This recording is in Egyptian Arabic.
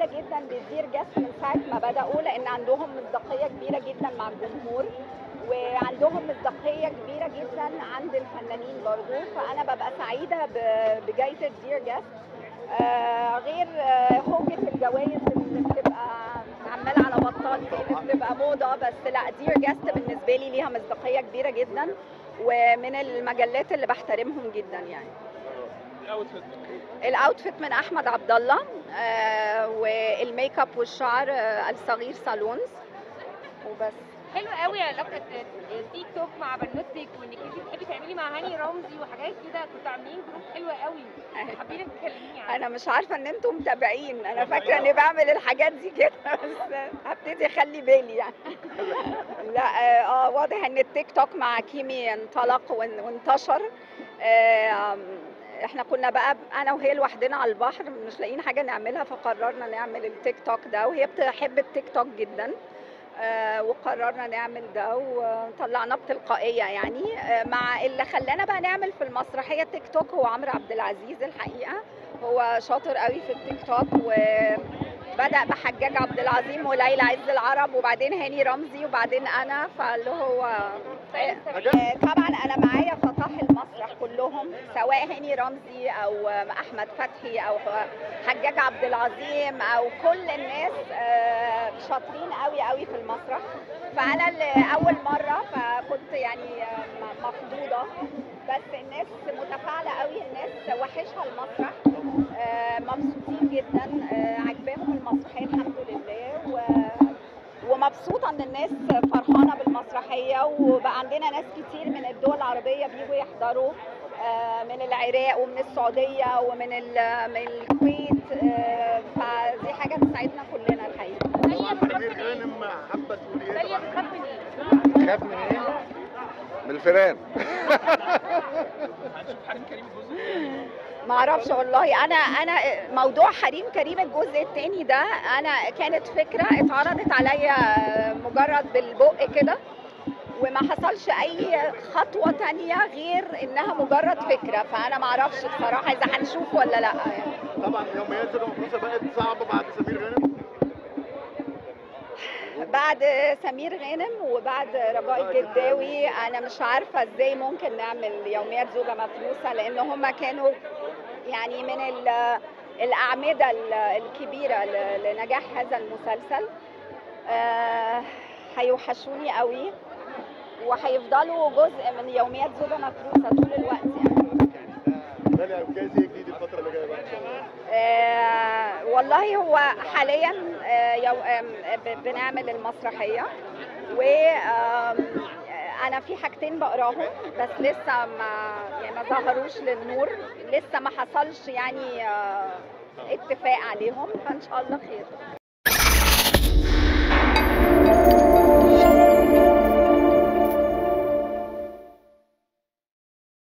سعيده جدا بالدير جاست من ساعه ما بداوا لان عندهم مصداقيه كبيره جدا مع الجمهور وعندهم مصداقيه كبيره جدا عند الفنانين برضو فانا ببقى سعيده ب- بجائزه دير جاست آه غير آه هوجة الجوائز اللي بتبقى عمالة على بطال دي اللي بتبقى موضة بس لا دير جاست بالنسبة لي ليها مصداقية كبيرة جدا ومن المجلات اللي بحترمهم جدا يعني الاوتفيت الاوتفيت من احمد عبد الله آه والميك اب والشعر آه الصغير صالونز وبس حلو قوي علاقه تيك توك مع بنوتك وانك انت بتحبي تعملي مع هاني رمزي وحاجات كده كنتوا عاملين جروب حلو قوي حابين تكلميني عنه انا مش عارفه ان انتم متابعين انا فاكره اني بعمل الحاجات دي كده بس هبتدي اخلي بالي يعني لا اه آه، واضح ان التيك توك مع كيمي انطلق وان- وانتشر آه، احنا كنا بقى انا وهي لوحدنا على البحر مش لاقيين حاجه نعملها فقررنا نعمل التيك توك ده وهي بتحب التيك توك جدا آه، وقررنا نعمل ده وطلعناه بتلقائيه يعني آه، مع اللي خلانا بقى نعمل في المسرحيه تيك توك هو عمرو عبد العزيز الحقيقه هو شاطر قوي في التيك توك وبدا بحجاج عبد العظيم وليلى عز العرب وبعدين هاني رمزي وبعدين انا فاللي هو آه، طبعا انا معايا فطاح المسرح كلهم سواء هاني رمزي او احمد فتحي او حجاج عبد العظيم او كل الناس آه، شاطرين قوي قوي في المسرح فانا اللي اول مره فكنت يعني آه، م- مخضوضه بس الناس متفاعله قوي الناس وحشها المسرح آه، مبسوطين جدا آه، عجباهم المسرحيه الحمد لله و ومبسوطه ان الناس فرحانه بالمسرحيه وبقى عندنا ناس كتير من الدول العربيه بيجوا يحضروا آه، من العراق ومن السعوديه ومن ال- من الكويت آه، فدي حاجه تسعدنا كلنا الحقيقه داليا بتخاف سمير من ايه؟ غانم حبت تقول ايه داليا طبعاً؟ بتخاف من ايه؟ خاف من ايه؟ من الفيران هنشوف حريم كريم الجزء الثاني ما اعرفش والله انا انا موضوع حريم كريم الجزء الثاني ده انا كانت فكره اتعرضت عليا مجرد بالبق كده وما حصلش اي خطوه تانية غير انها مجرد فكره فانا ما اعرفش بصراحه اذا هنشوف ولا لا يعني طبعا يوميات زوجة مفروسة بقت صعبة بعد سمير غانم بعد سمير غانم وبعد رجاء الجداوي انا مش عارفه ازاي ممكن نعمل يوميات زوجه مفروسه لان هم كانوا يعني من ال- الاعمده ال- الكبيره ل- لنجاح هذا المسلسل آه، هيوحشوني قوي وهيفضلوا جزء من يوميات زوجه مفروسه طول الوقت يعني داليا جايز ايه جديد الفترة اللي جاية بقى ان شاء الله آه والله هو حاليا آه يو آم، ب- بنعمل المسرحيه و آم، آه، انا في حاجتين بقراهم بس لسه ما يعني ما ظهروش للنور لسه ما حصلش يعني آه اتفاق عليهم فان شاء الله خير